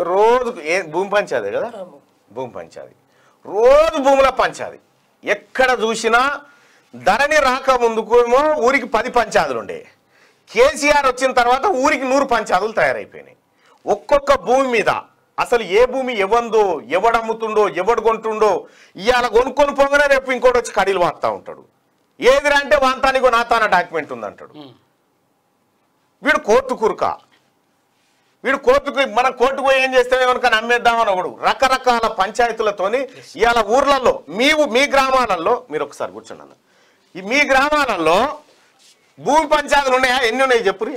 రోజు ఏ భూమి పంచాది కదా భూమి పంచాది రోజు భూముల పంచాది ఎక్కడ చూసినా ధరణి రాక ముందుకేమో ఊరికి పది పంచాదులు ఉండే కేసీఆర్ వచ్చిన తర్వాత ఊరికి నూరు పంచాదులు తయారైపోయినాయి ఒక్కొక్క భూమి మీద అసలు ఏ భూమి ఎవందో ఎవడమ్ముతుండో ఎవడు కొంటుండో ఇవాళ కొనుక్కొని పోగానే రేపు ఇంకోటి వచ్చి కడీలు వాడుతూ ఉంటాడు ఏదిరా అంటే వాంతానికో నాతాన డాక్యుమెంట్ ఉందంటాడు వీడు కోర్టు కురుక వీడు కోర్టుకు మనం కోర్టుకు పోయి ఏం చేస్తే కనుక నమ్మేద్దామని ఒకడు రకరకాల పంచాయతీలతోని ఇవాళ ఊర్లలో మీ ఊ- మీ గ్రామాలలో మీరు ఒకసారి కూర్చోండి అన్న ఈ మీ గ్రామాలలో భూమి పంచాయతీలు ఉన్నాయా ఎన్ని ఉన్నాయి చెప్పురి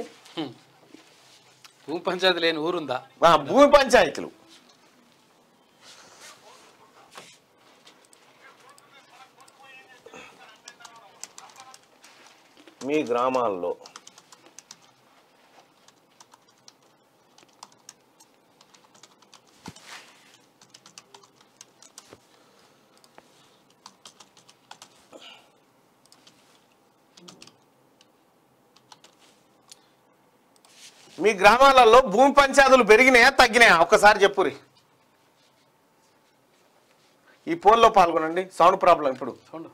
భూమి పంచాయతీ లేని ఊరుందా ఆ, భూమి పంచాయతీలు మీ గ్రామాల్లో మీ గ్రామాలలో భూమి పంచాయతీలు పెరిగినాయా తగ్గినాయా ఒక్కసారి చెప్పురి ఈ పోల్లో పాల్గొనండి సౌండ్ ప్రాబ్లం ఇప్పుడు చూడు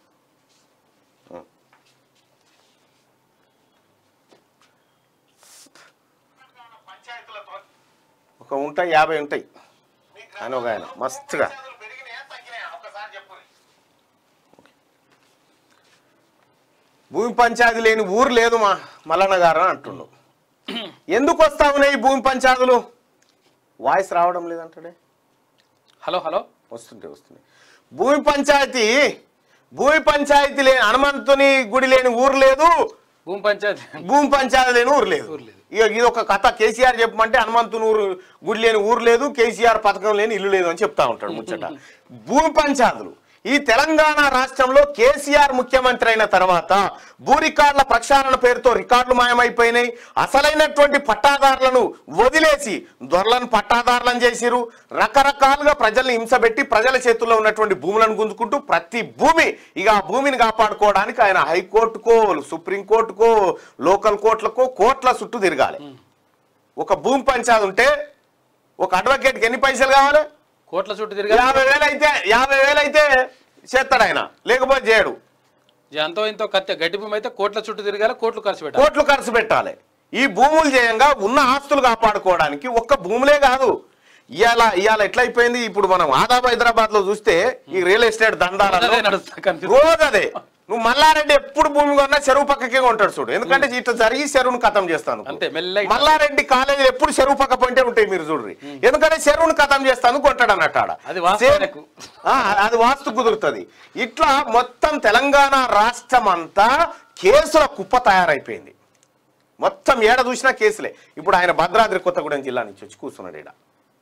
ఒక ఉంటాయి యాభై ఉంటాయి ఆయన ఒక ఆయన మస్తుగా భూమి పంచాయతీ లేని ఊరు లేదు మా మల్లన్న గారు అని అంటుండు ఎందుకు వస్తా ఉన్నాయి ఈ భూమి పంచాయతీలు వాయిస్ రావడం లేదంటాడే హలో హలో వస్తుంటే వస్తుంది భూమి పంచాయతీ భూమి పంచాయతీ లేని హనుమంతుని గుడి లేని ఊరు లేదు భూమి పంచాయతీ భూమి పంచాయతీ లేని ఊరు లేదు ఊరు లేదు. ఇక ఇది ఒక కథ కేసీఆర్ చెప్పమంటే హనుమంతుని ఊరు గుడి లేని ఊరు లేదు కేసీఆర్ పథకం లేని ఇల్లు లేదు అని చెప్తా ఉంటాడు ముచ్చట భూమి పంచాయతీలు ఈ తెలంగాణ రాష్ట్రంలో కేసీఆర్ ముఖ్యమంత్రి అయిన తర్వాత భూ రికార్డుల ప్రక్షాళన పేరుతో రికార్డులు మాయమైపోయినాయి అసలైనటువంటి పట్టాదారులను వదిలేసి దొరలను పట్టాదారులను చేసిరు రకరకాలుగా ప్రజల్ని హింసబెట్టి ప్రజల చేతుల్లో ఉన్నటువంటి భూములను గుంజుకుంటూ ప్రతి భూమి ఇక ఆ భూమిని కాపాడుకోవడానికి ఆయన హైకోర్టుకో సుప్రీంకోర్టుకో లోకల్ కోర్టులకో కోర్టుల చుట్టూ తిరగాలి ఒక భూమి పంచాయతీ ఉంటే ఒక అడ్వకేట్కి ఎన్ని పైసలు కావాలి కోట్ల చుట్టూ తిరిగా యాభై వేలు అయితే యాభై వేలు అయితే చేస్తాడు ఆయన లేకపోతే చేయడు ఎంతో ఎంతో కత్తి గడ్డి భూమి అయితే కోట్ల చుట్టూ తిరగాలి కోట్లు ఖర్చు పెట్టాలి కోట్లు ఖర్చు పెట్టాలి ఈ భూములు చేయంగా ఉన్న ఆస్తులు కాపాడుకోవడానికి ఒక్క భూములే కాదు ఇవాళ ఇవాళ ఎట్లయిపోయింది ఇప్పుడు మనం ఆదాబ్ హైదరాబాద్ లో చూస్తే ఈ రియల్ ఎస్టేట్ దందాలలో అదే నడుస్తా కనిపిస్తుంది. రోజు అదే నువ్వు మల్లారెడ్డి ఎప్పుడు భూమి కొన్నా చెరువు పక్కకే ఉంటాడు చూడు ఎందుకంటే ఇట్లా జరిగి చెరువును ఖతం చేస్తాను అంతే, మెల్లగా మల్లారెడ్డి కాలేజీ ఎప్పుడు చెరువు పక్క పోయింటే ఉంటాయి మీరు చూడ్రి ఎందుకంటే చెరువును ఖతం చేస్తాను కొంటాడు అన్నట్టు ఆడ. అది వాస్తు సేమ్- ఆయనకు. ఆ, అది వాస్తు కుదురుతుంది ఇట్లా మొత్తం తెలంగాణ రాష్ట్రం అంతా కేసుల కుప్ప తయారైపోయింది మొత్తం ఏడ చూసినా కేసులే ఇప్పుడు ఆయన భద్రాద్రి కొత్తగూడెం జిల్లా నుంచి వచ్చి కూర్చున్నాడు ఈడ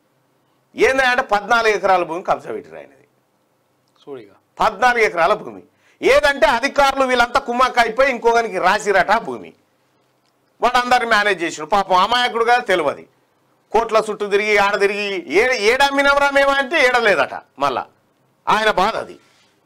ఏంటంటే పద్నాలుగు ఎకరాల భూమి కబ్జా పెట్టిరు ఆయనది చూడిగా పద్నాలుగు ఎకరాల భూమి ఏదంటే అధికారులు వీళ్ళంతా కుమ్మక్క అయిపోయి ఇంకొకరికి రాసిరట ఆ భూమి వాడు అందరిని మేనేజ్ చేసిన పాపం అమాయకుడు కదా తెలియదు కోట్ల చుట్టూ తిరిగి ఆడ తిరిగి ఏ ఏడమ్మినవరా మేమంటే ఏడలేదట మళ్ళా ఆయన బాధ అది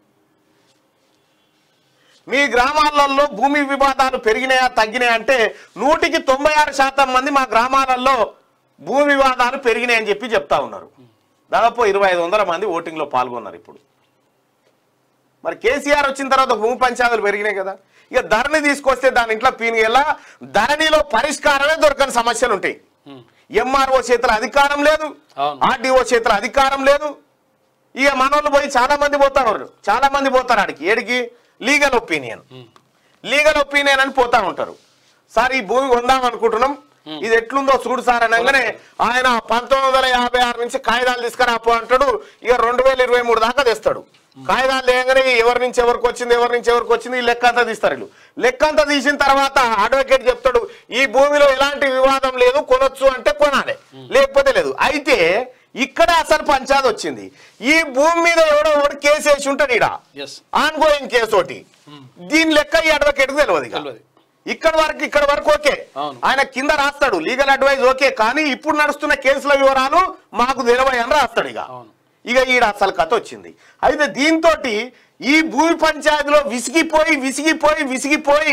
మీ గ్రామాలలో భూమి వివాదాలు పెరిగినాయా తగ్గినాయా అంటే నూటికి తొంభై ఆరు శాతం మంది మా గ్రామాలలో భూమి వివాదాలు పెరిగినాయని చెప్పి చెప్తా ఉన్నారు దాదాపు ఇరవై ఐదు వందల మంది ఓటింగ్లో పాల్గొన్నారు ఇప్పుడు మరి కేసీఆర్ వచ్చిన తర్వాత భూమి పంచాయతీలు పెరిగినాయి కదా ఇక ధరణి తీసుకొస్తే దాని ఇంట్లో పీనిగేలా ధరణిలో పరిష్కారమే దొరకని సమస్యలు ఉంటాయి ఎంఆర్ఓ చేతుల అధికారం లేదు అవును. ఆర్డీఓ చేతుల అధికారం లేదు ఇక మనోళ్ళు పోయి చాలా మంది పోతారు చాలా మంది పోతారు ఆడికి ఏడికి లీగల్ ఒపీనియన్ లీగల్ ఒపీనియన్ అని పోతా ఉంటారు సార్ ఈ భూమి కొందాం అనుకుంటున్నాం ఇది ఎట్లుందో చూడు సార్ అనగానే ఆయన పంతొమ్మిది వందల యాభై ఆరు నుంచి కాగితాలు తీసుకురాపో అంటాడు ఇక రెండు వేల ఇరవై మూడు దాకా తెస్తాడు కాగితాలు లేగానే ఎవరి నుంచి ఎవరికి వచ్చింది ఎవరి నుంచి ఎవరికి వచ్చింది ఈ లెక్క అంతా తీస్తారు వీళ్ళు లెక్క అంతా తీసిన తర్వాత అడ్వకేట్ చెప్తాడు ఈ భూమిలో ఎలాంటి వివాదం లేదు కొనొచ్చు అంటే కొనాలి లేకపోతే లేదు అయితే ఇక్కడ అసలు పంచాయతీ వచ్చింది ఈ భూమి మీద ఎవడో ఒకటి కేసు వేసి ఉంటాడు ఈడ ఎస్ ఆన్ గోయింగ్ కేసు ఒకటి దీని లెక్క ఈ అడ్వకేట్ తెలియదు ఇక. తెలియదు. ఇక్కడ వరకు ఇక్కడ వరకు ఓకే అవును. ఆయన కింద రాస్తాడు లీగల్ అడ్వైజ్ ఓకే కానీ ఇప్పుడు నడుస్తున్న కేసుల వివరాలు మాకు తెలివై అని రాస్తాడు ఇక అవును. ఇక ఈడ అసలు కథ వచ్చింది అయితే దీంతో ఈ భూమి పంచాయతీలో విసిగిపోయి విసిగిపోయి విసిగిపోయి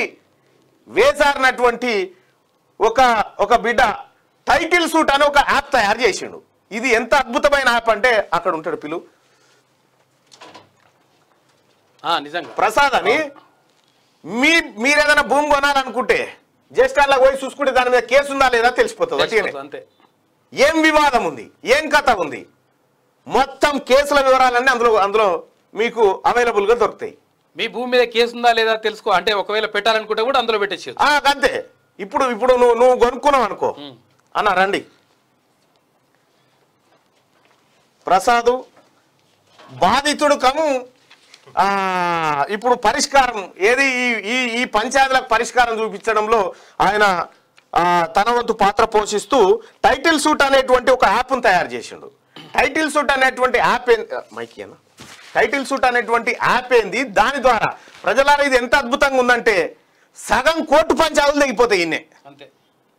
వేసారినటువంటి ఒక ఒక బిడ్డ టైటిల్ సూట్ అని ఒక యాప్ తయారు చేసిండు ఇది ఎంత అద్భుతమైన యాప్ అంటే అక్కడ ఉంటాడు పిలు ఆ, నిజంగా ప్రసాద్ అని మీ మీరు ఏదైనా భూమి కొనాలనుకుంటే జస్ట్ అలా పోయి చూసుకుంటే దాని మీద కేసు ఉందా లేదా తెలిసిపోతుంది అట్టిగానే. తెలిసిపోతుంది అంతే ఏం వివాదం ఉంది ఏం కథ ఉంది మొత్తం కేసుల వివరాలన్నీ అందులో అందులో మీకు అవైలబుల్ గా దొరుకుతాయి మీ భూమి మీద కేసు ఉందా లేదా తెలుసుకో అంటే ఒకవేళ పెట్టాలనుకుంటే కూడా అందులో పెట్టేసి ఆ, అంతే ఇప్పుడు ఇప్పుడు నువ్వు నువ్వు కొనుక్కున్నావు అనుకో అన్న రండి ప్రసాదు బాధితుడు కము ఆ, ఇప్పుడు పరిష్కారం ఏది ఈ ఈ ఈ పంచాయతీలకు పరిష్కారం చూపించడంలో ఆయన ఆ, తన వంతు పాత్ర పోషిస్తూ టైటిల్ సూట్ అనేటువంటి ఒక యాప్ను తయారు చేసిండు టైటిల్ సూట్ అనేటువంటి యాప్ మైక్ అన్న టైటిల్ సూట్ అనేటువంటి యాప్ ఏంది దాని ద్వారా ప్రజలారా ఇది ఎంత అద్భుతంగా ఉందంటే సగం కోర్టు పంచాయతీలు తెగిపోతాయి ఇన్నే అంతే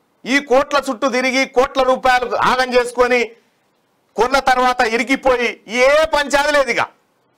ఈ కోట్ల చుట్టూ తిరిగి కోట్ల రూపాయలు ఆగం చేసుకొని కొన్న తర్వాత ఇరికిపోయి ఏ పంచాయతీ లేదు ఇక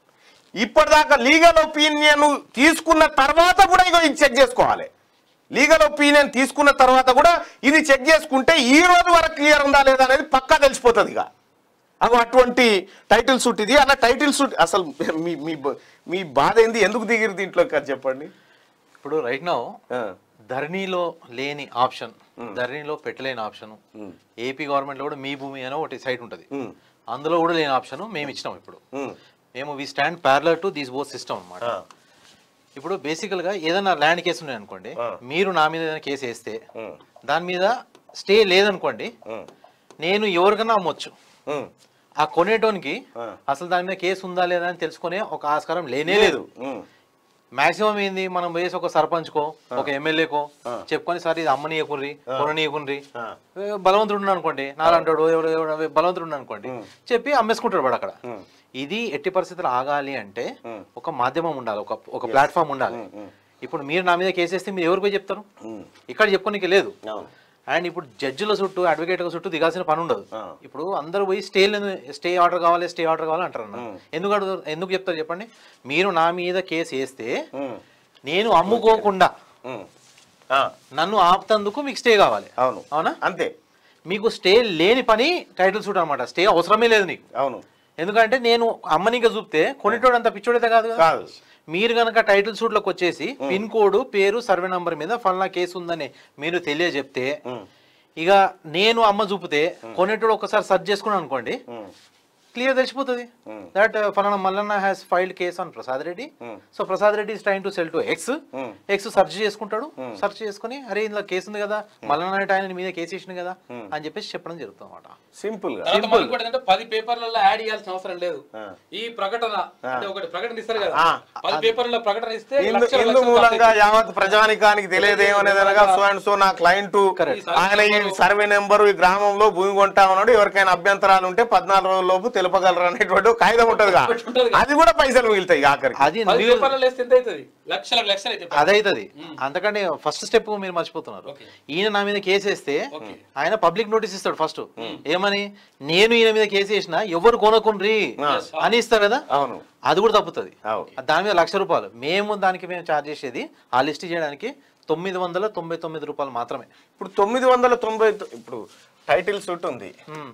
ఇప్పటిదాకా లీగల్ ఒపీనియన్ తీసుకున్న తర్వాత కూడా ఇగో ఇది చెక్ చేసుకోవాలి లీగల్ ఒపీనియన్ తీసుకున్న తర్వాత కూడా ఇది చెక్ చేసుకుంటే ఈ రోజు వరకు క్లియర్ ఉందా లేదా అనేది పక్కా తెలిసిపోతుంది ఇక అగో అటువంటి టైటిల్ సూట్ ఇది అలా టైటిల్ సూట్ అసలు మీ మీ బ- మీ బాధ ఏంది ఎందుకు దిగిరు దీంట్లోకి అది చెప్పండి ఇప్పుడు రైట్ నౌ ఆ, ధరణిలో లేని ఆప్షన్ ధరణిలో పెట్టలేని ఆప్షన్ ఏపీ గవర్నమెంట్ లో కూడా మీ భూమి అని ఒకటి సైట్ ఉంటుంది ఉమ్, అందులో కూడా లేని ఆప్షన్ మేము ఇచ్చినాం ఇప్పుడు ఉమ్, మేము we stand parallel to these both system అన్నమాట ఆ, ఇప్పుడు బేసికల్ గా ఏదైనా ల్యాండ్ కేసు ఉన్నాయి అనుకోండి ఆ. మీరు నా మీద ఏదైనా కేసు వేస్తే ఉమ్, దాని మీద స్టే లేదనుకోండి ఉమ్, నేను ఎవరికైనా అమ్మొచ్చు ఉమ్. ఆ కొనేటోనికి ఆ. అసలు దాని మీద కేసు ఉందా లేదా అని తెలుసుకునే ఒక ఆస్కారం లేనే లేదు ఉమ్, మాక్సిమం ఏంది మనం వేసి ఒక సర్పంచ్కో ఒక ఎమ్మెల్యేకో చెప్పుకొని సార్ ఇది అమ్మనీయకుర్రి కొననీయకుర్రి ఆ. ఏ, బలవంతుడు ఉన్నాడు అనుకోండి నాలంటాడు ఎవడు ఎవడు బలవంతుడు ఉన్నాడు అనుకోండి చెప్పి అమ్మేసుకుంటాడు వాడు అక్కడ ఇది ఎట్టి పరిస్థితులు ఆగాలి అంటే ఒక మాధ్యమం ఉండాలి ఒక ఒక ప్లాట్ఫామ్ ఉండాలి ఇప్పుడు మీరు నా మీద కేసేస్తే మీరు ఎవరికి పోయి చెప్తారు ఉమ్. ఇక్కడ చెప్పుకోనికి లేదు అవును అండ్ ఇప్పుడు జడ్జిల చుట్టూ అడ్వకేట్ల చుట్టూ దిగాల్సిన పని ఉండదు ఆ. ఇప్పుడు అందరూ పోయి స్టే స్టే ఆర్డర్ కావాలి స్టే ఆర్డర్ కావాలి అంటారు అన్న ఎందుకు అడుగుతారు ఎందుకు చెప్తారు చెప్పండి మీరు నా మీద కేసు వేస్తే ఉమ్, నేను అమ్ముకోకుండా ఉమ్. ఆ, నన్ను ఆపుతందుకు మీకు స్టే కావాలి అవును అవునా అంతే మీకు స్టే లేని పని టైటిల్ సూట్ అనమాట స్టే అవసరమే లేదు నీకు అవును ఎందుకంటే నేను అమ్మనిగా చూపితే కొనేటోడు అంత పిచ్చోడైతే కాదు కదా కాదు మీరు కనుక టైటిల్ సూట్లోకి వచ్చేసి పిన్ కోడ్ పేరు సర్వే నంబర్ మీద ఫలానా కేసు ఉందని మీరు తెలియజెప్తే ఉమ్, ఇక నేను అమ్మ చూపితే కొనేటోడు ఒకసారి సెర్చ్ చేసుకున్నాను అనుకోండి ఉమ్, క్లియర్ తెలిసిపోతుంది Hmm. దట్ ఫలానా Mallanna has filed case on Prasad Reddy Hmm. So Prasad Reddy is trying to sell to X Hmm. X search చేసుకుంటాడు సెర్చ్ చేసుకుని అరే ఇందులో కేసు ఉంది కదా మల్లన్న అనేట ఆయన మీద కేసు ఇచ్చింది కదా అని చెప్పేసి చెప్పడం జరుగుతుంది అనమాట సింపుల్ గా తర్వాత మనకి కూడా ఏంటంటే పది పేపర్లలో యాడ్ చేయాల్సిన అవసరం లేదు ఆ. ఈ ప్రకటన అంటే ఒకటి ప్రకటన ఇస్తారు కదా ఆ. పది పేపర్లలో ప్రకటన ఇస్తే ఇందు లక్షల ఇందు లక్షలు మూలంగా యావత్ ప్రజానికానికి తెలియదేమనేదనగా సో అండ్ సో నా క్లయింట్ ఆయన ఈ సర్వే నెంబర్ ఈ గ్రామంలో భూమి కొంటా ఉన్నాడు ఎవరికైనా అభ్యంతరాలు ఉంటే పద్నాలుగు రోజుల లోపు తెలుపగలరు అనేటువంటి ఒక కాగితం ఉంటది ఉంటది. అది కూడా పైసలు మిగులుతాయి ఆఖరికి అది పది మీరు- పేపర్లలో వేస్తే ఎంత అవుతుంది లక్షలకు లక్షలు అయితే అదైతుంది అంతకంటే ఫస్ట్ స్టెప్ మీరు మర్చిపోతున్నారు Okay. ఈయన నా మీద కేసు వేస్తే Okay. ఆయన పబ్లిక్ నోటీస్ ఇస్తాడు ఫస్ట్ ఏమని నేను ఈయన మీద కేసు వేసిన ఎవరు కొనకుండ్రి అని ఇస్తారు కదా అవును అది కూడా తప్పుతుంది అవు. దాని మీద లక్ష రూపాయలు మేము దానికి మేము ఛార్జ్ చేసేది ఆ లిస్ట్ చేయడానికి తొమ్మిది వందల తొంభై తొమ్మిది రూపాయలు మాత్రమే ఇప్పుడు తొమ్మిది వందల తొంభై తొ- ఇప్పుడు టైటిల్ సూట్ ఉంది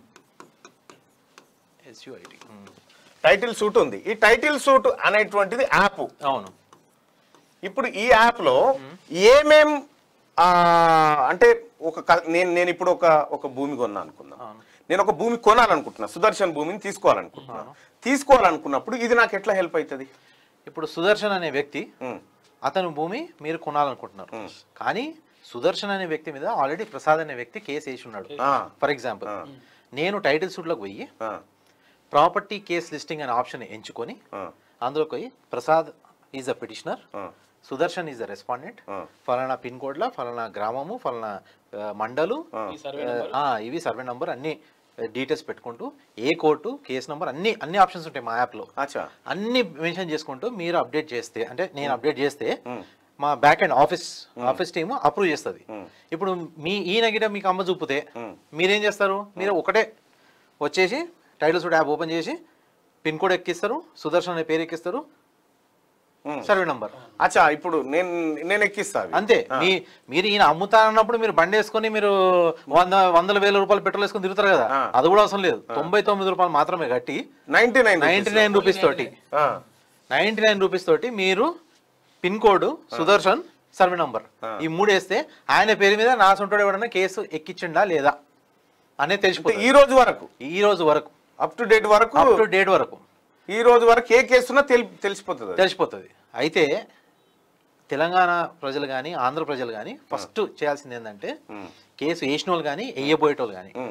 ఎస్యుఐటి టైటిల్ సూట్ ఉంది ఈ టైటిల్ సూట్ అనేటువంటిది యాప్ అవును ఇప్పుడు ఈ యాప్ లో ఏమేం ఆ, అంటే ఒక క- నేను నేను ఇప్పుడు ఒక ఒక భూమి కొన్నా అనుకుందాం అవును. నేను ఒక భూమి కొనాలనుకుంటున్నా సుదర్శన్ భూమిని తీసుకోవాలనుకుంటున్నా తీసుకోవాలనుకున్నప్పుడు ఇది నాకు ఎట్లా హెల్ప్ అవుతుంది ఇప్పుడు సుదర్శన్ అనే వ్యక్తి ఉమ్, అతను భూమి మీరు కొనాలనుకుంటున్నారు కానీ సుదర్శన్ అనే వ్యక్తి మీద ఆల్రెడీ ప్రసాద్ అనే వ్యక్తి కేసు వేసి ఉన్నాడు ఆ, ఫర్ ఎగ్జాంపుల్ నేను టైటిల్ సూట్లోకి పోయి ఆ, ప్రాపర్టీ కేస్ లిస్టింగ్ అనే ఆప్షన్ ఎంచుకొని ఆ, అందులోకి పోయి ప్రసాద్ ఈజ్ అ పిటిషనర్ ఆ, సుదర్శన్ ఈజ్ ద రెస్పాండెంట్ ఆ. ఫలానా పిన్ కోడ్లో ఫలానా గ్రామము ఫలానా ఆ, మండలు ఈ సర్వే ఆ, ఇవి సర్వే నంబర్ అన్ని డీటెయిల్స్ పెట్టుకుంటూ ఏ కోర్టు కేసు నంబర్ అన్ని అన్ని ఆప్షన్స్ ఉంటాయి మా యాప్లో అచ్చా అన్ని మెన్షన్ చేసుకుంటూ మీరు అప్డేట్ చేస్తే అంటే నేను అప్డేట్ చేస్తే మా back and office office team approve చేస్తుంది ఇప్పుడు మీ ఈ నెగిటివ్ మీకు అమ్మ చూపితే మీరేం చేస్తారు మీరు ఒకటే వచ్చేసి టైటిల్ సూట్ యాప్ ఓపెన్ చేసి పిన్ కోడ్ ఎక్కిస్తారు సుదర్శన్ అనే పేరు ఎక్కిస్తారు సర్వే నంబర్ అచ్చా ఇప్పుడు నేను నేను ఎక్కిస్తా అవి. అంతే మీ మీరు ఈయన అమ్ముతా అన్నప్పుడు మీరు బండి వేసుకొని మీరు వంద వందల వేల రూపాయలు పెట్రోల్ వేసుకొని తిరుగుతారు కదా ఆ. అది కూడా అవసరం లేదు తొంభై తొమ్మిది రూపాయలు మాత్రమే కట్టి 99 నైన్టీ రూపీస్. నైన్ రూపీస్ తోటి ఆ, నైన్టీ నైన్ రూపీస్ తోటి మీరు pin code Sudarshan survey number ఈ మూడు వేస్తే ఆయన పేరు మీద నా సొంటోడు ఎవడన్నా కేసు ఎక్కించిండా లేదా అనేది అంటే తెలిసిపోతుంది ఈ రోజు వరకు ఈ రోజు వరకు అప్ టు డేట్ వరకు అప్ టు డేట్ వరకు ఈ రోజు వరకు ఏ కేసున్నా తెలి తెలిసిపోతుంది అది. తెలిసిపోతుంది అయితే తెలంగాణ ప్రజలు కానీ ఆంధ్ర ప్రజలు కానీ ఫస్ట్ చేయాల్సింది ఏంటంటే ఉమ్, కేసు వేసిన వాళ్ళు కానీ వేయబోయేటోళ్ళు కానీ ఉమ్,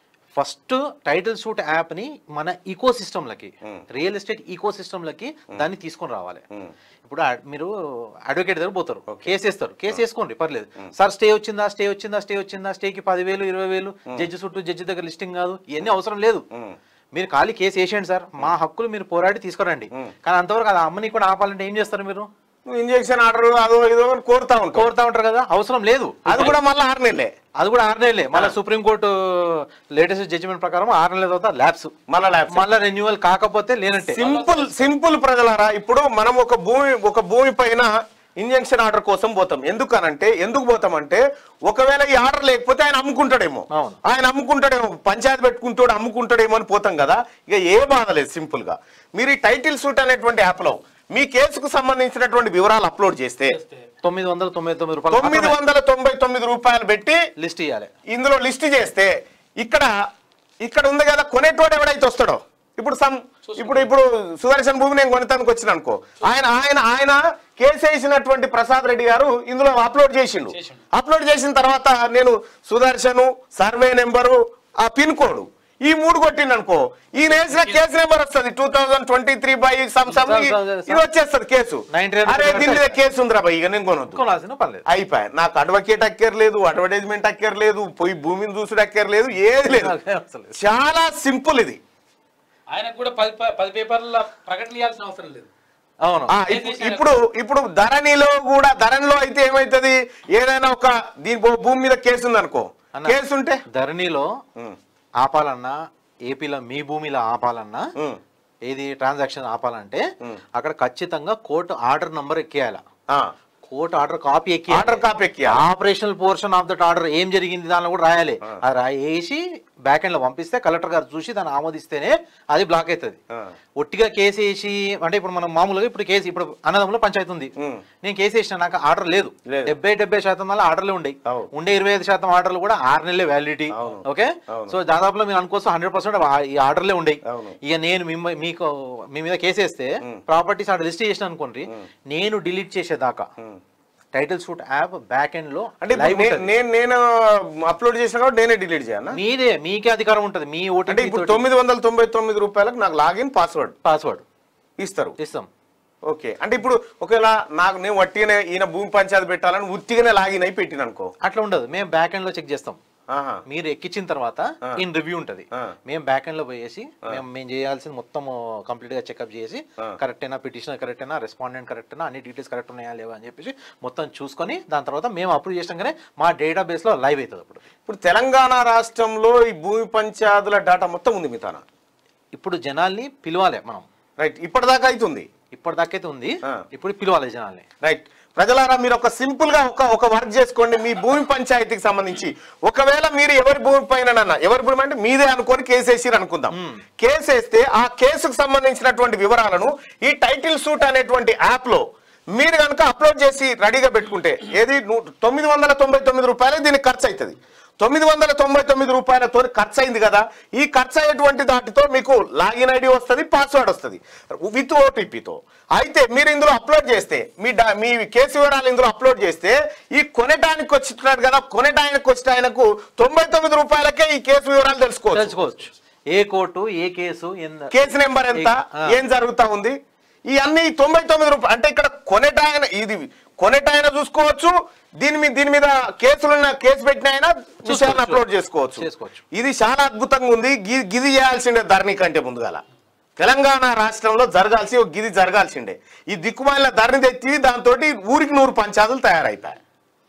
ఫస్ట్ టైటిల్ షూట్ యాప్ని మన ఈకో సిస్టమ్లకి Hmm. రియల్ ఎస్టేట్ ఈకో సిస్టమ్లకి దాన్ని తీసుకొని రావాలి ఉమ్, ఇప్పుడు ఆ- మీరు అడ్వకేట్ దగ్గర పోతారు కేసు వేస్తారు కేసు వేసుకోండి పర్లేదు సార్ స్టే వచ్చిందా స్టే వచ్చిందా స్టే వచ్చిందా స్టేకి పదివేలు ఇరవై వేలు జడ్జి చుట్టూ జడ్జి దగ్గర లిస్టింగ్ కాదు ఇవన్నీ అవసరం లేదు ఉమ్. మీరు ఖాళీ కేసు వేసేయండి సార్ మా హక్కులు మీరు పోరాడి తీసుకురండి కానీ అంతవరకు అది అమ్మని కూడా ఆపాలంటే ఏం చేస్తారు మీరు నువ్వు ఇంజెక్షన్ ఆర్డర్ అదో ఇదో అని కోరుతా ఉంటావు కోరుతా ఉంటారు కదా అవసరం లేదు అది కూడా మళ్ళీ ఆరు నెలలే అది కూడా ఆరు నెలలే మళ్ళీ సుప్రీంకోర్టు లేటెస్ట్ జడ్జిమెంట్ ప్రకారం ఆరు నెలల తర్వాత ల్యాబ్స్ మళ్ళా ల్యాబ్స్ మళ్ళీ రెన్యువల్ కాకపోతే లేనట్టే సింపుల్ సింపుల్ ప్రజలారా ఇప్పుడు మనం ఒక భూమి ఒక భూమి పైన ఇంజెక్షన్ ఆర్డర్ కోసం పోతాం ఎందుకనంటే ఎందుకు పోతామంటే ఒకవేళ ఈ ఆర్డర్ లేకపోతే ఆయన అమ్ముకుంటాడేమో అవును. ఆయన అమ్ముకుంటాడేమో పంచాయతీ పెట్టుకుంటాడు అమ్ముకుంటాడేమో అని పోతాం కదా ఇక ఏ బాధ లేదు సింపుల్ గా మీరు ఈ టైటిల్ సూట్ అనేటువంటి యాప్ లో మీ కేసుకు సంబంధించినటువంటి వివరాలు అప్లోడ్ చేస్తే తొమ్మిది వందల తొంభై తొమ్మిది రూపాయలు తొమ్మిది వందల తొంభై తొమ్మిది రూపాయలు పెట్టి లిస్ట్ ఇవ్వాలి ఇందులో లిస్ట్ చేస్తే ఇక్కడ ఇక్కడ ఉంది కదా కొనేటోడు ఎవడైతే వస్తాడో ఇప్పుడు సమ్ ఇప్పుడు ఇప్పుడు సుదర్శన్ భూమి నేను కొనటానికి వచ్చిన అనుకో ఆయన ఆయన ఆయన కేసు వేసినటువంటి ప్రసాద్ రెడ్డి గారు ఇందులో అప్లోడ్ చేసిండు అప్లోడ్ చేసిన తర్వాత నేను సుదర్శను సర్వే నెంబరు ఆ పిన్ కోడ్ ఈ మూడు కొట్టిండు అనుకో ఈయన వేసిన కేసు నెంబర్ వస్తుంది two thousand twenty three by some some ఇది వచ్చేస్తుంది కేసు 99 అరే దీని మీద కేసు ఉందిరా బై ఇక నేను కొనొద్దు కొనాల్సిన పర్లేదు అయిపోయా నాకు అడ్వకేట్ అక్కర్లేదు అడ్వర్టైజ్మెంట్ అక్కర్లేదు పోయి భూమిని చూసుడు అక్కర్లేదు ఏది లేదు అసలు లేదు. చాలా సింపుల్ ఇది ఆయనకు కూడా పది ప- పది పేపర్ల ప్రకటన ఇవ్వాల్సిన అవసరం లేదు అవును ఆ, ఇప్పు- ఇప్పుడు ఇప్పుడు ధరణిలో కూడా ధరణిలో అయితే ఏమైతది ఏదైనా ఒక దీని భూ- భూమి మీద కేసు ఉంది అనుకో అన్న. కేసు ఉంటే ధరణిలో ఉమ్, ఆపాలన్నా ఏపీలో మీ భూమిలో ఆపాలన్నా ఉమ్, ఏది ట్రాన్సాక్షన్ ఆపాలంటే అక్కడ ఖచ్చితంగా కోర్టు ఆర్డర్ నంబర్ ఎక్కేయాల ఆ, కోర్టు ఆర్డర్ కాపీ ఎక్కి ఆర్డర్ కాపీ ఎక్కియా operational portion of that order ఏం జరిగింది దానిలో కూడా రాయాలి అది రాయేసి బ్యాక్ ఎండ్ లో పంపిస్తే కలెక్టర్ గారు చూసి దాన్ని ఆమోదిస్తేనే అది బ్లాక్ అవుతుంది ఆ, ఒట్టిగా కేసు వేసి అంటే ఇప్పుడు మనం మామూలుగా ఇప్పుడు కేసు ఇప్పుడు అన్నదమ్ములో పంచాయతీ ఉంది ఉమ్, నేను కేసు వేసిన నాకు ఆర్డర్ లేదు లేదు. డెబ్బై డెబ్బై శాతం వల్ల ఆర్డర్లు ఉండేవి అవును. ఉండే ఇరవై ఐదు శాతం ఆర్డర్లు కూడా ఆరు నెలలే వ్యాలిడిటీ అవును. ఓకే అవును. సో దాదాపులో మీరు అనుకోవచ్చు హండ్రెడ్ పర్సెంట్ ఈ ఆర్డర్లే ఉండేవి అవును. ఇక నేను మిమ్మ- మీకు మీ మీద కేసు వేస్తే ప్రాపర్టీస్ ఆర్డర్ లిస్ట్ చేసిన అనుకోండి నేను డిలీట్ చేసేదాకా um. Title suit app back end లో అంటే ఇప్పుడు live నే- ఉంటది. నేను నేను అప్లోడ్ చేసిన కాబట్టి నేనే డిలీట్ చేయనా మీదే మీకే అధికారం ఉంటది మీ అంటే ఓటీపీ ఇప్పుడు తొమ్మిది వందల తొంభై తొమ్మిది రూపాయలకు నాకు లాగిన్ పాస్వర్డ్ పాస్వర్డ్ ఇస్తారు ఇస్తాం ఓకే అంటే ఇప్పుడు ఒకవేళ నాకు నేను వట్టిగానే ఈయన భూమి పంచాయతీ పెట్టాలని ఉత్తిగానే లాగిన్ అయి పెట్టిన అనుకో అట్లా ఉండదు మేము బ్యాక్ ఎండ్ లో చెక్ చేస్తాం ఆహా. మీరు ఎక్కించిన తర్వాత ఇన్ రివ్యూ ఉంటది ఆ. మేము బ్యాక్ ఎండ్ లో పోయేసి మేము మేము చేయాల్సింది మొత్తం కంప్లీట్ గా చెకప్ చేసి ఆ. కరెక్ట్ అయినా పిటిషన్ కరెక్ట్ అయినా రెస్పాండెంట్ కరెక్ట్ అయినా అన్ని డీటెయిల్స్ కరెక్ట్ ఉన్నాయా లేవా అని చెప్పేసి మొత్తం చూసుకొని దాని తర్వాత మేము అప్రూవ్ చేసినాకనే మా డేటా బేస్ లో లైవ్ అవుతుంది అప్పుడు ఇప్పుడు తెలంగాణ రాష్ట్రంలో ఈ భూమి పంచాయతీల డాటా మొత్తం ఉంది మీ తాన ఇప్పుడు జనాల్ని పిలవాలి మనం రైట్ ఇప్పటిదాకా అవుతుంది ఇప్పటిదాకైతే ఉంది ఆ. ఇప్పుడు పిలవాలి జనాల్ని రైట్ ప్రజలారా మీరు ఒక సింపుల్ గా ఒక ఒక వర్క్ చేసుకోండి మీ భూమి పంచాయతీకి సంబంధించి ఒకవేళ మీరు ఎవరి భూమి పైన ఎవరి భూమి అంటే మీదే అనుకొని కేసు వేసిరు అనుకుందాం కేసు వేస్తే ఆ కేసుకు సంబంధించినటువంటి వివరాలను ఈ టైటిల్ సూట్ అనేటువంటి యాప్ లో మీరు కనుక అప్లోడ్ చేసి రెడీగా పెట్టుకుంటే ఏది ను- తొమ్మిది వందల తొంభై తొమ్మిది రూపాయలు దీనికి ఖర్చు అవుతుంది తొమ్మిది వందల తొంభై తొమ్మిది రూపాయలతో ఖర్చు అయింది కదా ఈ ఖర్చు అయ్యేటువంటి దాటితో మీకు లాగిన్ ఐడి వస్తుంది పాస్వర్డ్ వస్తుంది విత్ ఓటీపీతో అయితే మీరు ఇందులో అప్లోడ్ చేస్తే మీ డా- మీ కేసు వివరాలు ఇందులో అప్లోడ్ చేస్తే ఈ కొనటానికి వచ్చినాడు కదా కొనటానికి వచ్చిన ఆయనకు తొంభై తొమ్మిది రూపాయలకే ఈ కేసు వివరాలు తెలుసుకోవచ్చు తెలుసుకోవచ్చు ఏ కోర్టు ఏ కేసు ఎంత కేసు నెంబర్ ఎంత ఆ. ఏం జరుగుతా ఉంది ఈ అన్ని తొంభై తొమ్మిది రూపాయలు అంటే ఇక్కడ కొనేటాయన ఇది కొనేటాయన చూసుకోవచ్చు దీని మీద దీని మీద కేసులున్న కేసు పెట్టిన ఆయన విషయాన్ని చూసుకోవచ్చు. అప్లోడ్ చేసుకోవచ్చు చేసుకోవచ్చు. ఇది చాలా అద్భుతంగా ఉంది గి- గిది చేయాల్సిండే ధరణి కంటే ముందుగాల తెలంగాణ రాష్ట్రంలో జరగాల్సి ఒక గిది జరగాల్సిండే ఈ దిక్కుమాలిన ధరణి తెచ్చి దాంతో ఊరికి నూరు పంచాదులు తయారైతాయి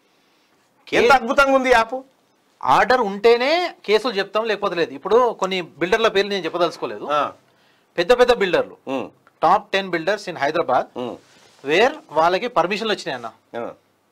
ఎంత అద్భుతంగా ఉంది ఈ యాప్ ఆర్డర్ ఉంటేనే కేసులు చెప్తాం లేకపోతే లేదు ఇప్పుడు కొన్ని బిల్డర్ల పేర్లు నేను చెప్పదలుచుకోలేదు ఆ, పెద్ద పెద్ద బిల్డర్లు um, top ten builders in Hyderabad um, where వాళ్ళకి పర్మిషన్లు వచ్చినాయి అన్న ఆ.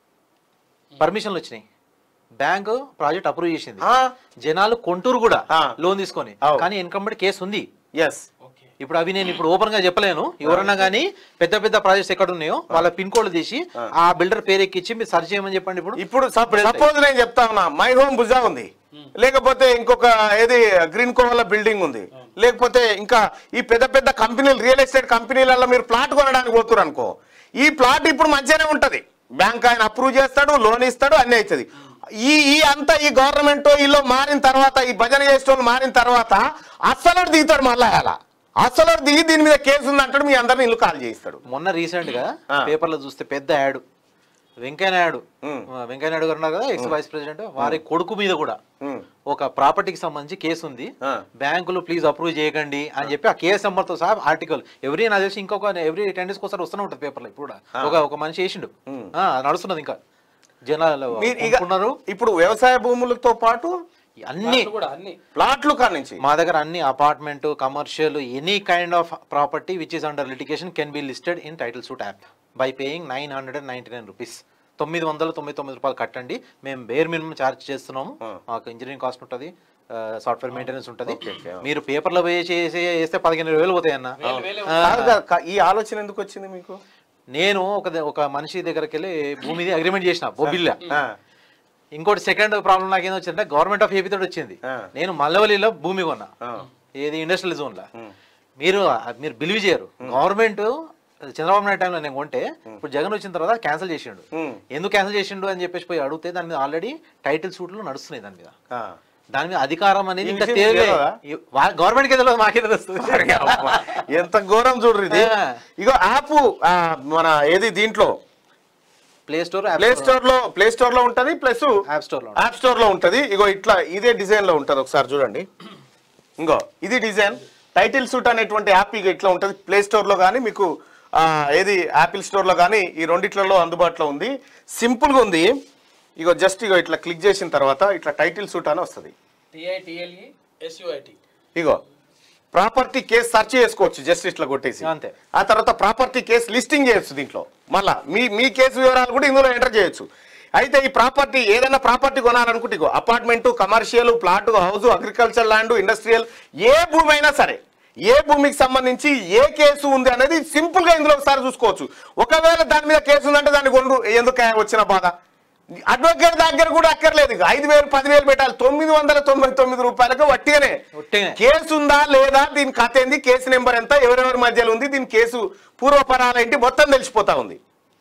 పర్మిషన్లు వచ్చినాయి బ్యాంక్ ప్రాజెక్ట్ అప్రూవ్ చేసింది ఆ, జనాలు కొంటూరు కూడా ఆ. లోన్ తీసుకొని అవు. కానీ ఇన్కంబడి కేసు ఉంది yes ఇప్పుడు అవి నేను ఇప్పుడు ఓపెన్ గా చెప్పలేను ఎవరన్నా కానీ పెద్ద పెద్ద ప్రాజెక్ట్స్ ఎక్కడ ఉన్నాయో వాళ్ళ పిన్ కోడ్ తీసి ఆ బిల్డర్ పేరు ఎక్కించి మీరు సర్చ్ చేయమని చెప్పండి ఇప్పుడు ఇప్పుడు సపోజ్ నేను చెప్తా ఉన్నా మై హోమ్ భుజా ఉంది లేకపోతే ఇంకొక ఏది గ్రీన్ కోవల బిల్డింగ్ ఉంది లేకపోతే ఇంకా ఈ పెద్ద పెద్ద కంపెనీలు రియల్ ఎస్టేట్ కంపెనీలలో మీరు ప్లాట్ కొనడానికి పోతున్నారు అనుకో ఈ ప్లాట్ ఇప్పుడు మంచిగానే ఉంటది బ్యాంక్ ఆయన అప్రూవ్ చేస్తాడు లోన్ ఇస్తాడు అన్నీ అవుతుంది ఈ ఈ అంతా ఈ గవర్నమెంట్ వీళ్ళు మారిన తర్వాత ఈ భజన చేసేటోళ్ళు మారిన తర్వాత అస్సలు దిగుతాడు మళ్ళా అలా అస్సలు దిగి దీని మీద కేసు ఉంది అంటాడు మీ అందరిని ఇల్లు కాల్ చేయిస్తాడు మొన్న రీసెంట్ గా ఆ. పేపర్లో చూస్తే పెద్ద యాడ్ వెంకయ్య నాయుడు ఉమ్. ఆ, వెంకయ్య నాయుడు గారు ఉన్నారు కదా ఎక్స్ వైస్ ప్రెసిడెంట్ వారి కొడుకు మీద కూడా ఉమ్. ఒక ప్రాపర్టీకి సంబంధించి కేసు ఉంది ఆ. బ్యాంకులు ప్లీజ్ అప్రూవ్ చేయకండి అని చెప్పి ఆ కేసు నెంబర్తో సహా ఆర్టికల్ ఎవ్రీ నాకు తెలిసి ఇంకొక ఎవ్రీ టెన్ డేస్కి ఒకసారి వస్తూనే ఉంటుంది పేపర్లో ఇప్పుడు కూడా ఒక ఒక మనిషి వేసిండు ఆ, నడుస్తున్నది ఇంకా జనాలు మీరు ఇక కొనుక్కున్నారు ఇప్పుడు వ్యవసాయ భూములతో పాటు అన్ని కూడా అన్ని ప్లాట్లు కాడ నుంచి మా దగ్గర అన్ని apartment commercial any kind of property which is under litigation can be listed in title suit app by paying nine hundred and ninety nine rupees తొమ్మిది వందల తొమ్మిది తొమ్మిది రూపాయలు కట్టండి మేము బేర్ మినిమం ఛార్జ్ చేస్తున్నాము మాకు ఇంజనీరింగ్ కాస్ట్ ఉంటుంది సాఫ్ట్వేర్ మెయింటెనెన్స్ ఉంటుంది Okay, okay. మీరు పేపర్లో వేసి వేసి వేస్తే పదిహేను వేలు పోతాయి అన్న కాదు కాదు, కా- ఈ ఆలోచన ఎందుకు వచ్చింది మీకు నేను ఒక ద- ఒక మనిషి దగ్గరికి వెళ్ళి భూమిది అగ్రిమెంట్ చేసిన బొబిల్లా ఆ, ఇంకోటి సెకండ్ ప్రాబ్లం నాకు ఏం వచ్చిందంటే గవర్నమెంట్ ఆఫ్ ఏపీ తోటి వచ్చింది ఆ. నేను మల్లవల్లిలో భూమి కొన్నా ఆ, ఏది ఇండస్ట్రియల్ జోన్ లో మీరు మీరు బిలీవ్ చేయరు గవర్నమెంట్ చంద్రబాబు నాయుడు టైంలో నేను కొంటే ఇప్పుడు జగన్ వచ్చిన తర్వాత క్యాన్సిల్ చేసిండు ఉమ్, ఎందుకు క్యాన్సిల్ చేసిండు అని చెప్పేసి పోయి అడిగితే దాని మీద ఆల్రెడీ టైటిల్ సూట్లు నడుస్తున్నాయి దాని మీద ఆ. దాని మీద అధికారం అనేది ఈ ఇంకా విషయం తేలే తెలియదా? గవర్నమెంట్ కి తెలియదు మాకే తెలుస్తుంది అబ్బా, ఎంత ఘోరం చూడరు ఇది ఆ. ఇగో యాప్ ఆ, మన ఏది దీంట్లో ప్లే స్టోర్ ప్లే స్టోర్ లో ప్లే స్టోర్ లో ఉంటది ప్లస్ యాప్ స్టోర్ లో యాప్ స్టోర్ లో ఉంటది ఇగో ఇట్లా ఇదే డిజైన్ లో ఉంటది ఒకసారి చూడండి ఇంకో ఇది డిజైన్ టైటిల్ సూట్ అనేటువంటి యాప్ ఇక ఇట్లా ఉంటది ప్లే స్టోర్ లో కానీ మీకు ఆ, ఏది యాపిల్ స్టోర్ లో కానీ ఈ రెండిట్లలో అందుబాటులో ఉంది సింపుల్ గా ఉంది ఇగో జస్ట్ ఇగో ఇట్లా క్లిక్ చేసిన తర్వాత ఇట్లా టైటిల్ సూట్ అని వస్తుంది టిఐటిఎల్ఈ ఎస్యుఐటి ఇగో ప్రాపర్టీ కేసు సెర్చ్ చేసుకోవచ్చు జస్ట్ ఇట్లా కొట్టేసి అంతే. ఆ తర్వాత ప్రాపర్టీ కేసు లిస్టింగ్ చేయొచ్చు దీంట్లో మళ్ళా మీ మీ కేసు వివరాలు కూడా ఇందులో ఎంటర్ చేయొచ్చు అయితే ఈ ప్రాపర్టీ ఏదైనా ప్రాపర్టీ కొనాలనుకుంటే ఇగో apartment commercial plot house agriculture land industrial ఏ భూమి అయినా సరే ఏ భూమికి సంబంధించి ఏ కేసు ఉంది అనేది సింపుల్ గా ఇందులో ఒకసారి చూసుకోవచ్చు ఒకవేళ దాని మీద కేసు ఉందంటే దాన్ని కొను ఎందుకు వచ్చిన బాధ అడ్వకేట్ దగ్గర కూడా అక్కర్లేదు ఇక ఐదు వేలు పదివేలు పెట్టాలి తొమ్మిది వందల తొంభై తొమ్మిది రూపాయలకు వట్టిగానే ఒట్టిగానే. కేసు ఉందా లేదా దీని కథ ఏంది కేసు నెంబర్ ఎంత ఎవరెవరి మధ్యలో ఉంది దీని కేసు పూర్వపరాలు ఏంటి మొత్తం తెలిసిపోతా ఉంది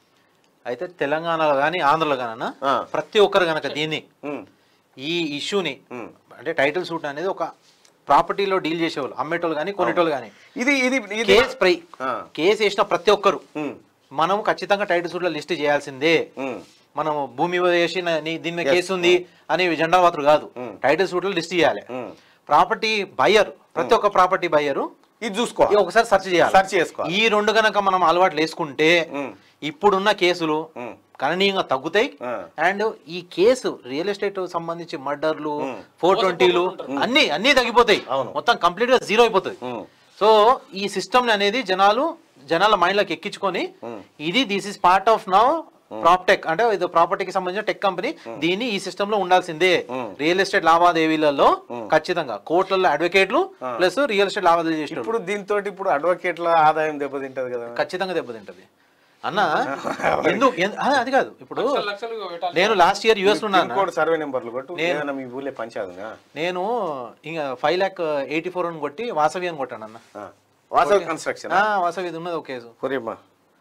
అయితే తెలంగాణలో కానీ ఆంధ్రలో కానీ ఆ. ప్రతి ఒక్కరు గనక దీన్ని ఉమ్, ఈ ఇష్యూని ఉమ్. అంటే టైటిల్ సూట్ అనేది ఒక ప్రాపర్టీలో డీల్ చేసేవాళ్ళు అమ్మేటోళ్ళు కానీ కొనేటోళ్ళు కానీ ఇది ఇది ఇది కేసు ప్రై ఆ. కేసు వేసిన ప్రతి ఒక్కరు ఉమ్, మనం ఖచ్చితంగా టైటిల్ సూట్లో లిస్ట్ చేయాల్సిందే ఉమ్, మనం భూమి వేసి నా- నీ- దీని మీద కేసు ఉంది అని జెండా మాత్రం కాదు టైటిల్ సూట్లో లిస్ట్ చేయాలి ఉమ్. ప్రాపర్టీ బయ్యర్ ప్రతి ఒక్క ప్రాపర్టీ బయ్యరు ఇది చూసుకోవాలి ఒకసారి సెర్చ్ చేయాలి Search చేసుకోవాలి. ఈ రెండు గనక మనం అలవాట్లు వేసుకుంటే ఉమ్. ఇప్పుడున్న కేసులు ఉమ్. గణనీయంగా తగ్గుతాయి ఆ. అండ్ ఈ కేసు రియల్ ఎస్టేట్ సంబంధించి మర్డర్లు ఫోర్ ట్వంటీలు అన్ని అన్ని తగ్గిపోతాయి అవును. మొత్తం కంప్లీట్ గా జీరో అయిపోతుంది ఉమ్. సో ఈ సిస్టమ్ అనేది జనాలు జనాల మైండ్ లోకి ఎక్కించుకొని ఇది this is part of now proptech అంటే ఇది ప్రాపర్టీకి సంబంధించిన టెక్ కంపెనీ దీన్ని ఈ సిస్టమ్ లో ఉండాల్సిందే రియల్ ఎస్టేట్ లావాదేవీలలో ఖచ్చితంగా కోర్టులలో అడ్వకేట్లు ప్లస్ రియల్ ఎస్టేట్ లావాదేవీ చేసేటోళ్ళు ఇప్పుడు దీంతో ఇప్పుడు అడ్వకేట్ల ఆదాయం దెబ్బతింటది కదా ఖచ్చితంగా దెబ్బతింటది అన్న ఎందుకు ఎన్- ఆ, అది కాదు ఇప్పుడు లక్షలు పెట్టాలి నేను లాస్ట్ ఇయర్ యుఎస్ లో పిన్ ఉన్నాను కోడ్ సర్వే నెంబర్లు కొట్టు ఏదైనా మీ ఊళ్ళో పంచాదుగా నేను ఇంకా ఫైవ్ ల్యాక్ ఎయిటీ ఫోర్ అని కొట్టి వాసవి అని కొట్టాను అన్న వాసవి కన్స్ట్రక్షన్ ఆ, వాసవి ఇది ఉన్నది ఒక కేసు కొరియమ్మా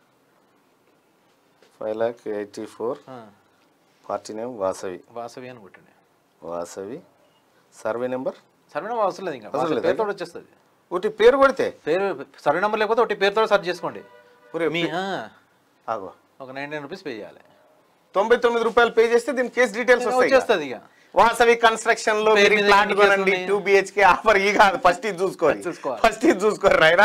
ఫైవ్ ల్యాక్ ఎయిటీ ఫోర్ ఆ, పార్టీ నేమ్ వాసవి వాసవి అని కొట్టండి వాసవి సర్వే నెంబర్ సరైన అవసరం లేదు ఇంకా అవసరం వాసవి లేదా? పేరుతో వచ్చేస్తుంది ఒకటి పేరు కొడితే పేరు సర్వే నెంబర్ లేకపోతే ఒకటి పేరుతో సెర్చ్ చేసుకోండి ఒరే, మీ ఆ, ఆగో ఒక నైన్ నైన్ రూపీస్ పే చేయాలి తొంభై తొమ్మిది రూపాయలు పే చేస్తే దీని కేసు డీటెయిల్స్ వస్తాయి ఇక. వచ్చేస్తుంది ఇక వాసవి కన్స్ట్రక్షన్ లో పేరు మీరు మీద ప్లాట్ ఎన్ని కేసులు కొనండి ఉన్నాయి? టూ బిహెచ్కే ఆఫర్ ఈ కాదు ఫస్ట్ ఇది చూసుకోవాలి చూసుకోవాలి. ఫస్ట్ ఇది చూసుకోరు రాయరా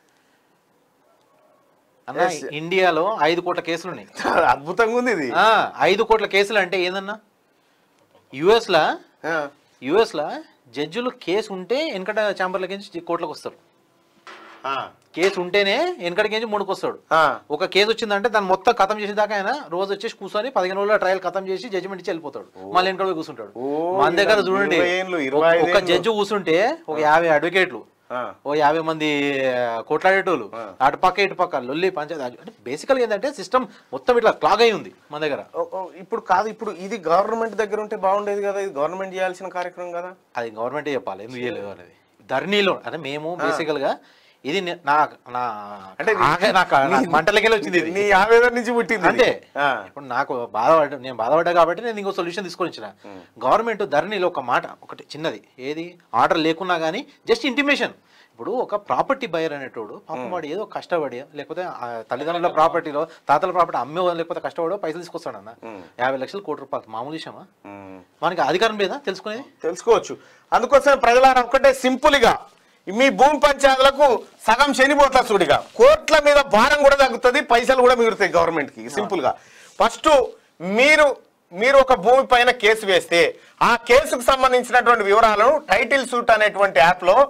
అన్న Yes. ఇండియాలో ఐదు కోట్ల కేసులు ఉన్నాయి అద్భుతంగా ఉంది ఇది ఆ, ఐదు కోట్ల కేసులు అంటే ఏందన్నా యుఎస్ లా ఆ, యుఎస్ లా జడ్జిలు కేసు ఉంటే వెనకట ఛాంబర్లకి నుంచి కోర్టులకు వస్తారు ఆ. కేసు ఉంటేనే వెనకడికి ముందుకు వస్తాడు ఆ. ఒక కేసు వచ్చిందంటే దాన్ని మొత్తం ఖతం చేసే దాకా ఆయన రోజు వచ్చేసి కూర్చొని పదిహేను రోజుల ట్రయల్ ఖతం చేసి జడ్జిమెంట్ ఇచ్చి వెళ్ళిపోతాడు మళ్ళీ వెనకడ పోయి కూర్చుంటాడు ఓ, మన దగ్గర ఇరవై చూడండి ఏళ్ళు, ఇరవై ఒక- ఐదు ఒక ఏళ్ళు. జడ్జి కూర్చుంటే ఒక యాభై అడ్వకేట్లు ఆ. ఓ యాభై మంది ఆ, కొట్లాడేటోళ్ళు అటు పక్క ఇటు పక్క లొల్లి పంచాయతీ అంటే బేసికల్గా ఏంటంటే సిస్టమ్ మొత్తం ఇట్లా క్లాగ్ అయి ఉంది మన దగ్గర ఓ, ఓ, ఇప్పుడు కాదు ఇప్పుడు ఇది గవర్నమెంట్ దగ్గర ఉంటే బాగుండేది కదా ఇది గవర్నమెంట్ చేయాల్సిన కార్యక్రమం కదా అది గవర్నమెంటే చెప్పాలి ఎందుకు చేయలేదు అనేది ధరణిలో అంటే మేము బేసికల్ గా ఇది నే- నా నా అంటే అంటే నీ- నాకు నీ- మంటలకెళ్ళి వచ్చింది ఇది. నీ ఆవేదన నుంచి పుట్టింది ఇది. అంతే ఆ. ఇప్పుడు నాకు బాధపడ్డా నేను బాధపడ్డా కాబట్టి నేను ఇంకో సొల్యూషన్ తీసుకొని వచ్చిన గవర్నమెంట్ ధరణిలో ఒక మాట ఒకటి చిన్నది ఏది ఆర్డర్ లేకున్నా కానీ జస్ట్ ఇంటిమేషన్ ఇప్పుడు ఒక ప్రాపర్టీ బయర్ అనేటోడు పాపం వాడు ఏదో కష్టపడి లేకపోతే ఆ తల్లిదండ్రుల ప్రాపర్టీలో తాతల ప్రాపర్టీ అమ్మే లేకపోతే కష్టపడో పైసలు తీసుకొస్తాడన్న యాభై లక్షలు కోటి రూపాయలు మామూలు విషయమా ఉమ్. మనకి అధికారం లేదా తెలుసుకునేది తెలుసుకోవచ్చు అందుకోసం ప్రజలారా ఒక్కటే సింపుల్ గా మీ భూమి పంచాయతీలకు సగం శనిపోతా చూడిగా కోట్ల మీద భారం కూడా తగ్గుతుంది పైసలు కూడా మిగులుతాయి గవర్నమెంట్ కి సింపుల్ గా ఫస్ట్ మీరు మీరు ఒక భూమి పైన కేసు వేస్తే ఆ కేసుకు సంబంధించినటువంటి వివరాలను టైటిల్ సూట్ అనేటువంటి యాప్ లో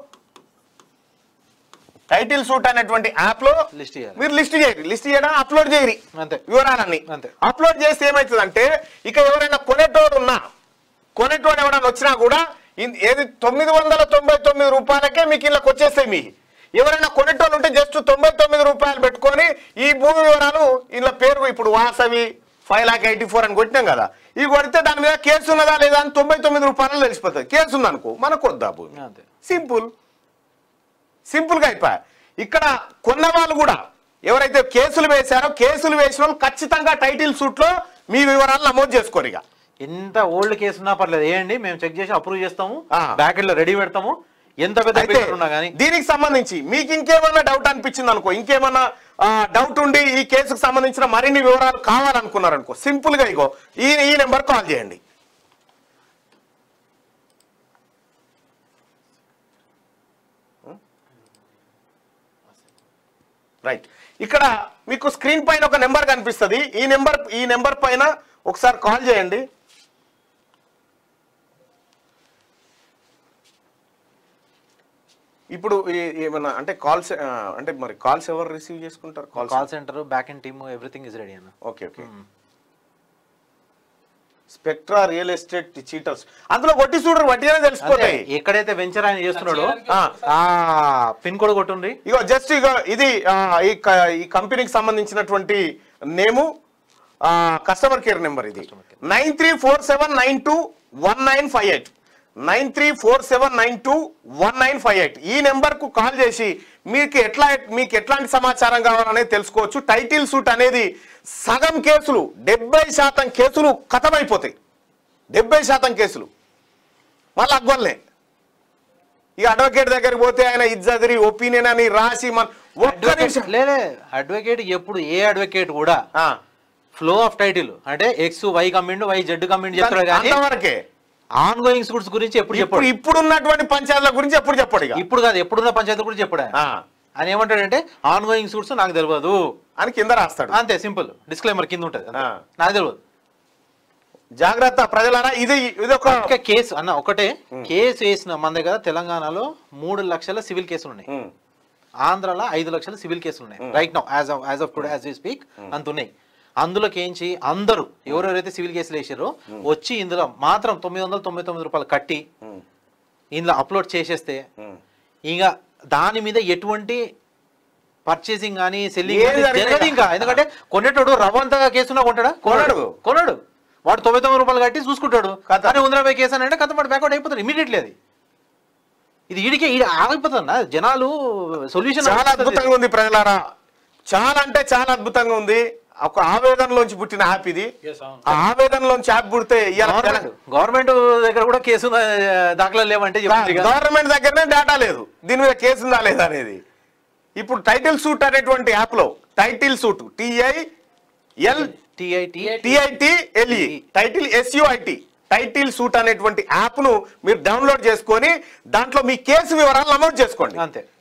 టైటిల్ సూట్ అనేటువంటి యాప్ లో లిస్ట్ చేయాలి మీరు లిస్ట్ చేయరు లిస్ట్ చేయడం అప్లోడ్ చేయరు అంతే వివరాలన్నీ అంతే. అప్లోడ్ చేస్తే ఏమవుతుందంటే ఇక ఎవరైనా కొనేటోడు ఉన్నా కొనేటోడు ఎవరైనా వచ్చినా కూడా ఇన్- ఏది తొమ్మిది వందల తొంభై తొమ్మిది రూపాయలకే మీకు ఇళ్ళకి వచ్చేస్తాయి మీ ఎవరైనా కొనేటోళ్ళు ఉంటే జస్ట్ తొంభై తొమ్మిది రూపాయలు పెట్టుకొని ఈ భూమి వివరాలు ఇలా పేరు ఇప్పుడు Vasavi five lakh eighty four అని కొట్టినాం కదా ఇవి కొడితే దాని మీద కేసు ఉన్నదా లేదా అని తొంభై తొమ్మిది రూపాయలు తెలిసిపోతుంది కేసు ఉందనుకో మనకు వద్దా భూమి అంతే సింపుల్ సింపుల్గా అయిపోయా ఇక్కడ కొన్న వాళ్ళు కూడా ఎవరైతే కేసులు వేశారో కేసులు వేసిన వాళ్ళు ఖచ్చితంగా టైటిల్ సూట్లో మీ వివరాలు నమోదు చేసుకోరు ఇక ఎంత ఓల్డ్ కేసు ఉన్నా పర్లేదు వేయండి మేము చెక్ చేసి అప్రూవ్ చేస్తాము ఆ. బ్యాకెట్ లో రెడీ పెడతాము ఎంత పెద్ద అయితే పేపర్ ఉన్నా కానీ దీనికి సంబంధించి మీకు ఇంకేమన్నా డౌట్ అనిపించింది అనుకో ఇంకేమన్నా డౌట్ ఉండి ఈ కేసుకు సంబంధించిన మరిన్ని వివరాలు కావాలనుకున్నారనుకో సింపుల్ గా ఇగో ఈ ఈ నెంబర్ కాల్ చేయండి రైట్ ఇక్కడ మీకు స్క్రీన్ పైన ఒక నెంబర్ కనిపిస్తుంది ఈ నెంబర్ ఈ నెంబర్ పైన ఒకసారి కాల్ చేయండి ఇప్పుడు ఈ- ఏమన్నా అంటే కాల్స్ అంటే మరి కాల్స్ ఎవరు రిసీవ్ చేసుకుంటారు calls call center back and team everything is ready అన్న okay okay Spectra real estate cheaters అందులో వడ్డీ చూడరు వడ్డీనే అంటే తెలిసిపోతాయి ఎక్కడైతే వెంచర్ ఆయన చేస్తున్నాడో ఆ, ఆ పిన్ కోడ్ కొట్టుండ్రి ఇగో జస్ట్ ఇగో ఇది ఆ, ఈ క- ఈ కంపెనీకి సంబంధించినటువంటి నేము కస్టమర్ కేర్ నెంబర్ ఇది nine three four seven nine two one nine five eight nine three four seven nine two one nine five eight ఈ నెంబర్కు కాల్ చేసి మీకు ఎట్లా మీకు ఎట్లాంటి సమాచారం కావాలనేది తెలుసుకోవచ్చు టైటిల్ సూట్ అనేది సగం కేసులు డెబ్బై శాతం కేసులు కథమైపోతాయి డెబ్బై శాతం కేసులు మళ్ళీ అగ్గొల్లే ఇక అడ్వకేట్ దగ్గరికి పోతే ఆయన ఇజ్జదిరి ఒపీనియన్ అని రాసి మన ఒక్క నిమిషం లేలే అడ్వకేట్ ఎప్పుడు ఏ అడ్వకేట్ కూడా ఆ, ఫ్లో ఆఫ్ టైటిల్ అంటే ఎక్స్ వై కమ్మిండ్ వై జెడ్ కమ్మిండ్ చెప్తాడు కానీ అంతవరకే ఆన్ గోయింగ్ సూట్స్ గురించి ఎప్పుడు ఇప్పుడు చెప్పాడు ఇప్పుడు ఉన్నటువంటి పంచాయతీల గురించి ఎప్పుడు చెప్పడు ఇక ఇప్పుడు కాదు ఎప్పుడున్న పంచాయతీ గురించి చెప్పాడు ఆయన. ఆ, ఆయన ఏమంటాడంటే ఆన్ గోయింగ్ సూట్స్ నాకు తెలియదు అని కింద రాస్తాడు అంతే సింపుల్ డిస్క్లైమర్ కింద ఉంటుంది అంతే. ఆ. నాకు తెలియదు జాగ్రత్త ప్రజలారా ఇది ఇది ఒక ఒక్క కేసు అన్న ఒకటే కేసు వేసిన మన దగ్గర తెలంగాణలో మూడు లక్షల సివిల్ కేసులు ఉన్నాయి ఉమ్, ఆంధ్రాలో ఐదు లక్షల సివిల్ కేసులు ఉన్నాయి right now as of as of today as you speak అంత ఉన్నాయి అందులోకి ఏంచి అందరూ ఎవరెవరైతే సివిల్ కేసులు వేసారో వచ్చి ఇందులో మాత్రం తొమ్మిది వందల తొంభై తొమ్మిది రూపాయలు కట్టి ఉమ్, ఇందులో అప్లోడ్ చేసేస్తే ఉమ్. ఇంకా దాని మీద ఎటువంటి పర్చేసింగ్ కానీ సెల్లింగ్ ఏది కానీ జరగదు జరగదు ఇంకా ఎందుకంటే కొనేటోడు రవ్వంతగా కేసున్నా కొంటాడా కొనడు. కొనడు వాడు తొంభై తొమ్మిది రూపాయలు కట్టి చూసుకుంటాడు కథ. కానీ వంద రూపాయలు కేసు అని అంటే కథ వాడు బ్యాక్అవుట్ అయిపోతాడు ఇమీడియట్లీ అది ఇది ఈడికే ఈడ ఆగిపోతుందా జనాలు సొల్యూషన్ చాలా అద్భుతంగా ఉంది ప్రజలారా చాలా అంటే చాలా అద్భుతంగా ఉంది ఒక ఆవేదనలోంచి పుట్టిన యాప్ ఇది Yes, అవును. ఆ ఆవేదనలోంచి యాప్ పుడితే ఇవాళ తెల- గవర్నమెంట్ దగ్గర కూడా కేసు ఉన్న, దాఖలా లేవంటే చెప్తుంది ఇక. గవర్నమెంట్ దగ్గరనే డేటా లేదు దీని మీద కేసు ఉందా లేదా అనేది ఇప్పుడు టైటిల్ సూట్ అనేటువంటి యాప్ లో title suit T I TIT T I T L E title S U I T title suit అనేటువంటి యాప్ ను మీరు డౌన్లోడ్ చేసుకొని దాంట్లో మీ కేసు వివరాలు నమోదు చేసుకోండి అంతే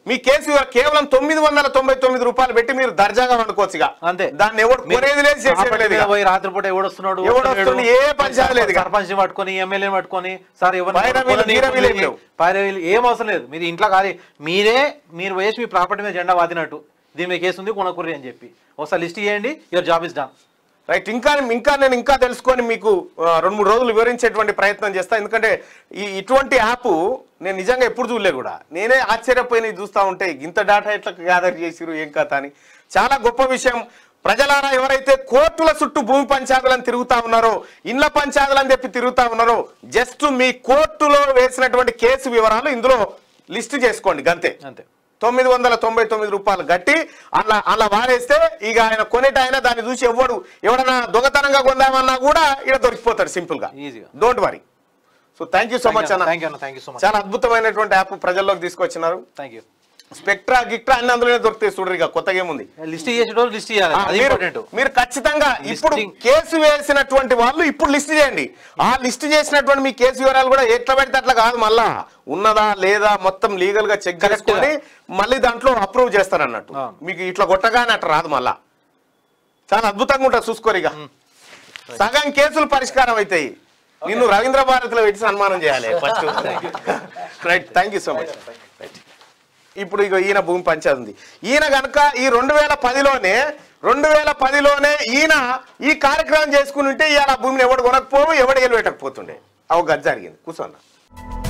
మీ కేసు కేవలం తొమ్మిది వందల తొంభై తొమ్మిది రూపాయలు పెట్టి మీరు దర్జాగా వండుకోవచ్చుగా అంతే దాన్ని ఎవడు కొనేది లేదు చేసేది ఆపటి లేదు మీద ఇక. పోయి రాత్రిపూట ఎవడొస్తున్నాడు ఎవడు వస్తలేడు. వస్తుండు, ఏ పంచాయతీ లేదు ఇక. సర్పంచ్ పట్టుకొని ఎమ్మెల్యే పట్టుకొని సార్ పైరవీలు, గీరవీలు ఏం లేవు. పైరవీలు ఏం అవసరం లేదు మీరు ఇంట్లో కాదు మీరే మీరు వేసి మీ ప్రాపర్టీ మీద జెండా వాదినట్టు దీని మీద కేసు ఉంది కొనకుర్రి అని చెప్పి ఒకసారి లిస్ట్ చేయండి your job is done right ఇంకా ఇంకా నేను ఇంకా తెలుసుకొని మీకు ఆ, రెండు మూడు రోజులు వివరించేటువంటి ప్రయత్నం చేస్తా ఎందుకంటే ఈ ఇటువంటి యాప్ నేను నిజంగా ఎప్పుడు చూడలే కూడా నేనే ఆశ్చర్యపోయి చూస్తూ ఉంటే ఇంత డేటా ఎట్లా గ్యాదర్ చేసిరు ఏం కథ అని చాలా గొప్ప విషయం ప్రజలారా ఎవరైతే కోర్టుల చుట్టూ భూమి పంచాయతీలను తిరుగుతా ఉన్నారో ఇండ్ల పంచాయతీలని చెప్పి తిరుగుతా ఉన్నారో జస్ట్ మీ కోర్టులో వేసినటువంటి కేసు వివరాలు ఇందులో లిస్ట్ చేసుకోండి గంతే అంతే తొమ్మిది వందల తొంభై తొమ్మిది రూపాయలు కట్టి అలా అలా వారేస్తే ఇక ఆయన కొనేట ఆయన దాన్ని చూసి ఎవడు ఎవడన్నా దొంగతనంగా కొందామన్నా కూడా ఇక్కడ దొరికిపోతాడు సింపుల్ గా ఈజీగా don't worry so thank you so much అన్న థ్యాంక్ యూ అన్న థ్యాంక్ యూ సో మచ్ చాలా అద్భుతమైనటువంటి యాప్ ప్రజల్లోకి తీసుకొచ్చినారు థ్యాంక్ యూ స్పెక్ట్రా గిక్ట్రా అన్ని అందులోనే దొరుకుతాయి చూడరు ఇక కొత్తగా ఏముంది లిస్ట్ చేసేటోళ్ళు లిస్ట్ చేయాలి ఆ, అది మీరు- ఇంపార్టెంట్ మీరు ఖచ్చితంగా ఇప్పుడు Listing. కేసు వేసినటువంటి వాళ్ళు ఇప్పుడు లిస్ట్ చేయండి ఆ లిస్ట్ చేసినటువంటి మీ కేసు వివరాలు కూడా ఎట్లా పెడితే అట్లా కాదు మళ్ళా ఉన్నదా లేదా మొత్తం లీగల్ గా చెక్ Correct గా. చేసుకొని మళ్ళీ దాంట్లో అప్రూవ్ చేస్తారు అన్నట్టు అవును. మీకు ఇట్లా కొట్టగానే అట్లా రాదు మళ్ళా చాలా అద్భుతంగా ఉంటుంది చూసుకోరు ఇక సగం కేసులు పరిష్కారం అవుతాయి నిన్ను రవీంద్ర భారతిలో పెట్టి సన్మానం చేయాలి first right thank you so much right ఇప్పుడు ఇక ఈయన భూమి పంచాయతీ ఉంది ఈయన కనుక ఈ రెండు వేల పదిలోనే రెండు వేల పదిలోనే ఈయన ఈ కార్యక్రమం చేసుకుని ఉంటే ఇవాళ ఆ భూమిని ఎవడు కొనకపోవు ఎవడు ఎలు పెట్టకపోతుండే అవు గది జరిగింది కూర్చోన్నా